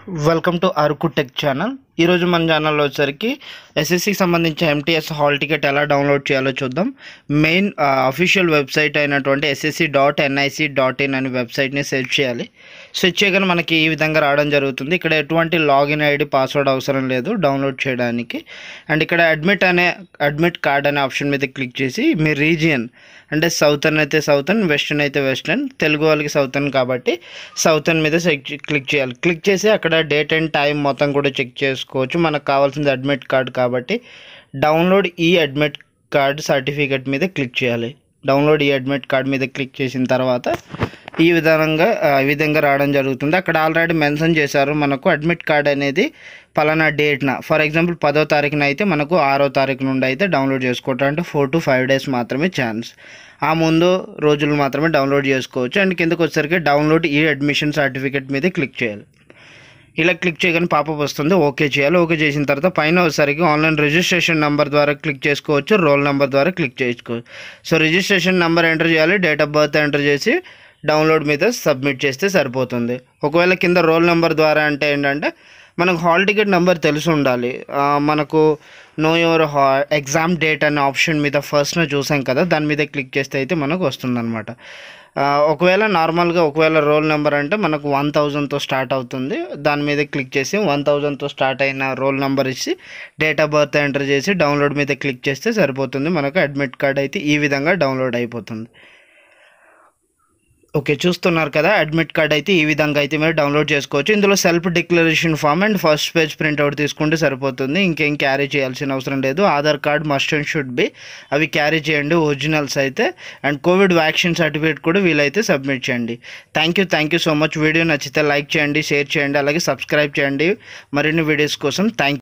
welcome to Araku tech channel ఈరోజు మన ఛానల్లో వచ్చేసరికి ఎస్ఎస్సికి సంబంధించి ఎంటీఎస్ హాల్ టికెట్ ఎలా డౌన్లోడ్ చేయాలో చూద్దాం మెయిన్ అఫీషియల్ వెబ్సైట్ అయినటువంటి SSC dot NIC dot in అనే వెబ్సైట్ని సెర్చ్ చేయాలి సెర్చ్ చేయగానే మనకి ఈ విధంగా రావడం జరుగుతుంది ఇక్కడ ఎటువంటి లాగిన్ ఐడి పాస్వర్డ్ అవసరం లేదు డౌన్లోడ్ చేయడానికి అండ్ ఇక్కడ అడ్మిట్ అనే అడ్మిట్ కార్డ్ అనే ఆప్షన్ మీద క్లిక్ చేసి మీ రీజియన్ అంటే సౌతర్న్ అయితే సౌతర్న్ వెస్టర్న్ అయితే వెస్టర్న్ తెలుగు వాళ్ళకి సౌతర్న్ కాబట్టి సౌతర్న్ మీద సెక్- క్లిక్ చేయాలి క్లిక్ చేసి అక్కడ డేట్ అండ్ టైం మొత్తం కూడా చెక్ చేసుకోవచ్చు మనకు కావాల్సింది అడ్మిట్ కార్డ్ కాబట్టి డౌన్లోడ్ ఈ అడ్మిట్ కార్డ్ సర్టిఫికేట్ మీద క్లిక్ చేయాలి డౌన్లోడ్ ఈ అడ్మిట్ కార్డ్ మీద క్లిక్ చేసిన తర్వాత ఈ విధంగా ఆ, ఈ విధంగా రావడం జరుగుతుంది అక్కడ ఆల్రెడీ మెన్షన్ చేశారు మనకు అడ్మిట్ కార్డ్ అనేది పలానా డేట్న ఫర్ ఎగ్జాంపుల్ పదో తారీఖున అయితే మనకు ఆరో తారీఖు నుండి అయితే డౌన్లోడ్ చేసుకోవటం అంటే ఫోర్ టు ఫైవ్ డేస్ మాత్రమే ఛాన్స్ ఆ ముందు రోజులు మాత్రమే డౌన్లోడ్ చేసుకోవచ్చు అండ్ కిందకు వచ్చేసరికి డౌన్లోడ్ ఈ అడ్మిషన్ సర్టిఫికేట్ మీద క్లిక్ చేయాలి ఇలా క్లిక్ చేయగానే పాపప్ వస్తుంది ఓకే చేయాలి ఓకే చేసిన తర్వాత పైన వచ్చేసరికి ఆన్లైన్ రిజిస్ట్రేషన్ నెంబర్ ద్వారా క్లిక్ చేసుకోవచ్చు రోల్ నెంబర్ ద్వారా క్లిక్ చేసుకోవచ్చు సో రిజిస్ట్రేషన్ నెంబర్ ఎంటర్ చేయాలి డేట్ ఆఫ్ బర్త్ ఎంటర్ చేసి డౌన్లోడ్ మీద సబ్మిట్ చేస్తే సరిపోతుంది ఒకవేళ కింద రోల్ నెంబర్ ద్వారా అంటే ఏంటంటే మనకు హాల్ టికెట్ నెంబర్ తెలిసి ఉండాలి ఆ, మనకు నో యువర్ హా ఎగ్జామ్ డేట్ అనే ఆప్షన్ మీద ఫస్ట్న చూసాం కదా దాని మీద క్లిక్ చేస్తే అయితే మనకు వస్తుందన్నమాట ఆ, ఒకవేళ నార్మల్గా ఒకవేళ రోల్ నెంబర్ అంటే మనకు వన్ థౌజండ్తో స్టార్ట్ అవుతుంది దాని మీద క్లిక్ చేసి వన్ థౌజండ్తో స్టార్ట్ అయిన రోల్ నెంబర్ ఇచ్చి డేట్ ఆఫ్ బర్త్ ఎంటర్ చేసి డౌన్లోడ్ మీద క్లిక్ చేస్తే సరిపోతుంది మనకు అడ్మిట్ కార్డ్ అయితే ఈ విధంగా డౌన్లోడ్ అయిపోతుంది ఓకే చూస్తున్నారు కదా అడ్మిట్ కార్డ్ అయితే ఈ విధంగా అయితే మీరు డౌన్లోడ్ చేసుకోవచ్చు ఇందులో self declaration form and first page printout తీసుకుంటే సరిపోతుంది ఇంకేం క్యారీ చేయాల్సిన అవసరం లేదు Aadhaar card must and should be అవి క్యారీ చేయండి ఒరిజినల్స్ అయితే అండ్ కోవిడ్ వ్యాక్సిన్ సర్టిఫికేట్ కూడా వీలైతే సబ్మిట్ చేయండి thank you thank you so much video నచ్చితే లైక్ చేయండి షేర్ చేయండి అలాగే సబ్స్క్రైబ్ చేయండి మరిన్ని వీడియోస్ కోసం థ్యాంక్